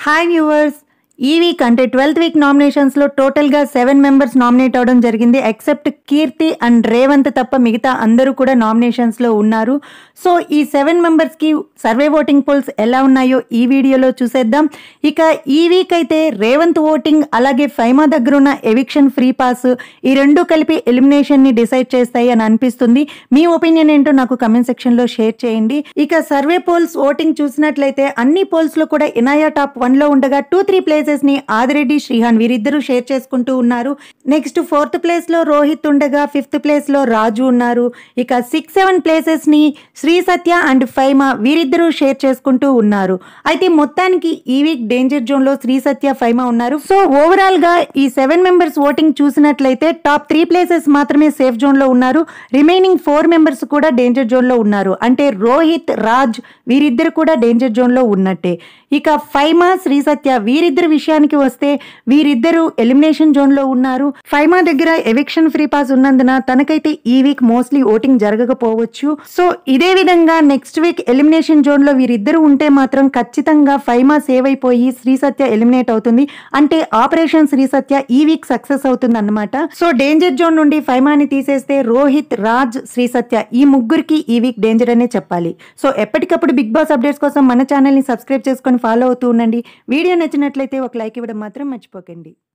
hi viewers ఈ week అంటే twelfth week నామినేషన్స్లో టోటల్గా సెవెన్ మెంబర్స్ నామినేట్ అవడం జరిగింది ఎక్సెప్ట్ కీర్తి అండ్ రేవంత్ తప్ప మిగతా అందరూ కూడా నామినేషన్స్లో ఉన్నారు సో ఈ సెవెన్ మెంబర్స్కి సర్వే ఓటింగ్ పోల్స్ ఎలా ఉన్నాయో ఈ వీడియోలో చూసేద్దాం ఇక ఈ వీక్ అయితే రేవంత్ ఓటింగ్ అలాగే ఫైమా దగ్గర ఉన్న ఎవిక్షన్ ఫ్రీ పాస్ ఈ రెండు కలిపి ఎలిమినేషన్ని డిసైడ్ చేస్తాయి అని అనిపిస్తుంది మీ ఒపీనియన్ ఏంటో నాకు కమెంట్ సెక్షన్లో షేర్ చేయండి ఇక సర్వే పోల్స్ ఓటింగ్ చూసినట్లయితే అన్ని పోల్స్లో కూడా ఇనాయా టాప్ వన్లో ఉండగా టూ త్రీ ప్లేసెస్ ని ఆదిరెడ్డి శ్రీహాన్ వీరిద్దరూ షేర్ చేసుకుంటూ ఉన్నారు నెక్స్ట్ ఫోర్త్ ప్లేస్ లో రోహిత్ ఉండగా ఫిఫ్త్ ప్లేస్ లో రాజు ఉన్నారు ఇక సిక్స్ సెవెన్ ప్లేసెస్ ని శ్రీ సత్య అండ్ ఫైమా వీరిద్దరూ షేర్ చేసుకుంటూ ఉన్నారు అయితే మొత్తానికి ఈ వీక్ డేంజర్ జోన్ లో శ్రీ సత్య ఫైమా ఉన్నారు సో ఓవరాల్ గా ఈ సెవెన్ మెంబర్స్ ఓటింగ్ చూసినట్లయితే టాప్ త్రీ ప్లేసెస్ మాత్రమే సేఫ్ జోన్ లో ఉన్నారు రిమైనింగ్ ఫోర్ మెంబర్స్ కూడా డేంజర్ జోన్ లో ఉన్నారు అంటే రోహిత్ రాజ్ వీరిద్దరు కూడా డేంజర్ జోన్ లో ఉన్నట్టే ఇక ఫైమా శ్రీ సత్య వీరిద్దరి విషయానికి వస్తే వీరిద్దరు ఎలిమినేషన్ జోన్ లో ఉన్నారు ఫైమా దగ్గర ఎవిక్షన్ ఫ్రీ పాస్ ఉన్నందున తనకైతే ఈ వీక్ మోస్ట్లీ ఓటింగ్ జరగకపోవచ్చు సో ఇదే విధంగా నెక్స్ట్ వీక్ ఎలిమినేషన్ జోన్ లో వీరిద్దరు ఉంటే మాత్రం ఖచ్చితంగా ఫైమా సేవ్ అయిపోయి శ్రీ సత్య ఎలిమినేట్ అవుతుంది అంటే ఆపరేషన్ శ్రీ సత్య ఈ వీక్ సక్సెస్ అవుతుంది అన్నమాట సో డేంజర్ జోన్ నుండి ఫైమాని తీసేస్తే రోహిత్ రాజ్ శ్రీ సత్య ఈ ముగ్గురికి ఈ వీక్ డేంజర్ అనే చెప్పాలి సో ఎప్పటికప్పుడు బిగ్ బాస్ అప్డేట్స్ కోసం మన ఛానల్ని సబ్స్క్రైబ్ చేసుకొని ఫాలో అవుతూ ఉండండి వీడియో నచ్చినట్లయితే ఒక లైక్ ఇవ్వడం మాత్రం మర్చిపోకండి